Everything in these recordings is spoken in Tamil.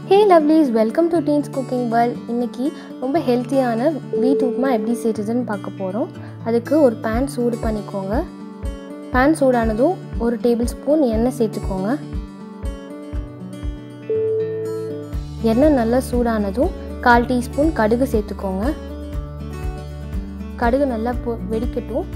hey lovelies welcome to teens cooking world இன்னைக்கு ரொம்ப ஹெல்த்தியான வீட் உப்புமா எப்படி செய்கிறதுன்னு பார்க்க போகிறோம் அதுக்கு ஒரு பேன் சூடு பண்ணிக்கோங்க பேன் சூடானதும் ஒரு டேபிள் ஸ்பூன் எண்ணெய் சேர்த்துக்கோங்க எண்ணெய் நல்லா சூடானதும் கால் டீஸ்பூன் கடுகு சேர்த்துக்கோங்க கடுகு நல்லா பொ வெடிக்கட்டும்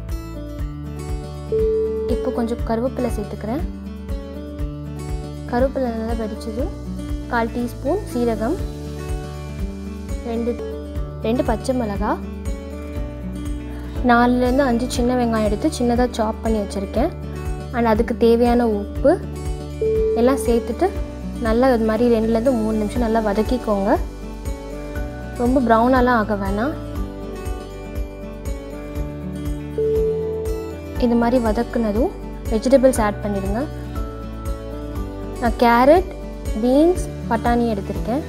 இப்போ கொஞ்சம் கருவேப்பிலை சேர்த்துக்கிறேன் கருவேப்பிலை நல்லா வெடிச்சதும் கால் டீஸ்பூன் சீரகம் ரெண்டு ரெண்டு பச்சை மிளகா நாலுலேருந்து அஞ்சு சின்ன வெங்காயம் எடுத்து சின்னதாக சாப் பண்ணி வச்சுருக்கேன் அண்ட் அதுக்கு தேவையான உப்பு எல்லாம் சேர்த்துட்டு நல்லா இது மாதிரி ரெண்டுலேருந்து மூணு நிமிஷம் நல்லா வதக்கிக்கோங்க ரொம்ப ப்ரௌனாலாம் ஆக வேணாம் இது மாதிரி வதக்குனதும் வெஜிடபிள்ஸ் ஆட் பண்ணிடுங்க நான் கேரட் பீன்ஸ் பட்டாணி எடுத்திருக்கேன்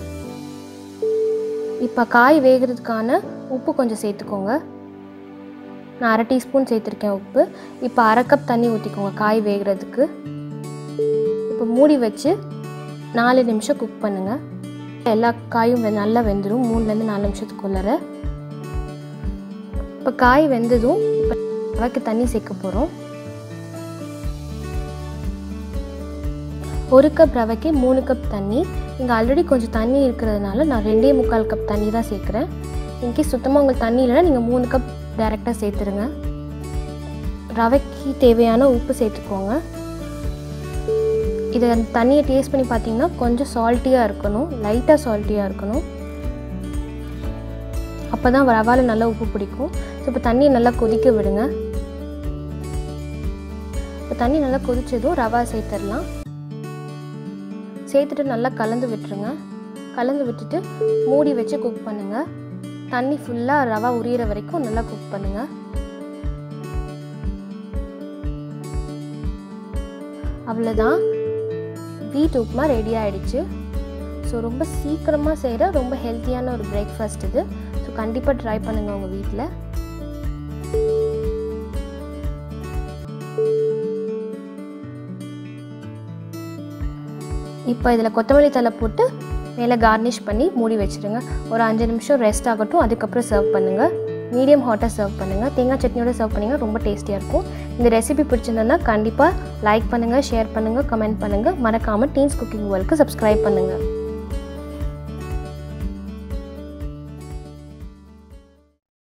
இப்போ காய் வேகிறதுக்கான உப்பு கொஞ்சம் சேர்த்துக்கோங்க நான் அரை டீஸ்பூன் சேர்த்துருக்கேன் உப்பு இப்போ அரை கப் தண்ணி ஊற்றிக்கோங்க காய் வேகிறதுக்கு இப்போ மூடி வச்சு நாலு நிமிஷம் குக் பண்ணுங்கள் எல்லா காயும் வெ- நல்லா வெந்துடும் மூணுலேருந்து நாலு நிமிஷத்துக்குள்ளர இப்போ காய் வெந்ததும் இப்போ ரவைக்கு தண்ணி சேர்க்க போகிறோம் ஒரு கப் ரவைக்கு மூணு கப் தண்ணி இங்கே ஆல்ரெடி கொஞ்சம் தண்ணி இருக்கிறதுனால நான் ரெண்டே முக்கால் கப் தண்ணி தான் சேர்க்குறேன் இன்கேஸ் சுத்தமாக உங்களுக்கு தண்ணி இல்லைன்னா நீங்கள் மூணு கப் டைரெக்டாக சேர்த்துருங்க ரவைக்கு தேவையான உப்பு சேர்த்துக்கோங்க இதை அந்த தண்ணியை டேஸ்ட் பண்ணி பார்த்தீங்கன்னா கொஞ்சம் சால்ட்டியாக இருக்கணும் லைட்டாக சால்ட்டியாக இருக்கணும் அப்போ தான் ரவால நல்லா உப்பு பிடிக்கும் ஸோ இப்போ தண்ணியை நல்லா கொதிக்க விடுங்க இப்போ தண்ணி நல்லா கொதிச்சதும் ரவா சேர்த்துடலாம் சேர்த்துட்டு நல்லா கலந்து விட்டுருங்க கலந்து விட்டுட்டு மூடி வச்சு குக் பண்ணுங்கள் தண்ணி ஃபுல்லாக ரவா உரியிற வரைக்கும் நல்லா குக் பண்ணுங்கள் அவ்வளோதான் வீட் உப்புமா ரெடி ஆயிடுச்சு ஸோ ரொம்ப சீக்கிரமாக செய்கிற ரொம்ப ஹெல்த்தியான ஒரு பிரேக்ஃபாஸ்ட் இது ஸோ கண்டிப்பாக ட்ரை பண்ணுங்கள் உங்கள் வீட்டில் இப்போ இதில் கொத்தமல்லி தழை போட்டு மேலே கார்னிஷ் பண்ணி மூடி வச்சுருங்க ஒரு அஞ்சு நிமிஷம் ரெஸ்ட் ஆகட்டும் அதுக்கப்புறம் சர்வ் பண்ணுங்கள் மீடியம் ஹாட்டாக சர்வ் பண்ணுங்கள் தேங்காய் சட்னியோட சர்வ் பண்ணிங்கன்னா ரொம்ப டேஸ்டியாக இருக்கும் இந்த ரெசிபி பிடிச்சிருந்ததுன்னா கண்டிப்பாக லைக் பண்ணுங்கள் ஷேர் பண்ணுங்கள் கமெண்ட் பண்ணுங்கள் மறக்காமல் டீன்ஸ் குக்கிங் வேர்ல்டுக்கு சப்ஸ்கிரைப் பண்ணுங்கள்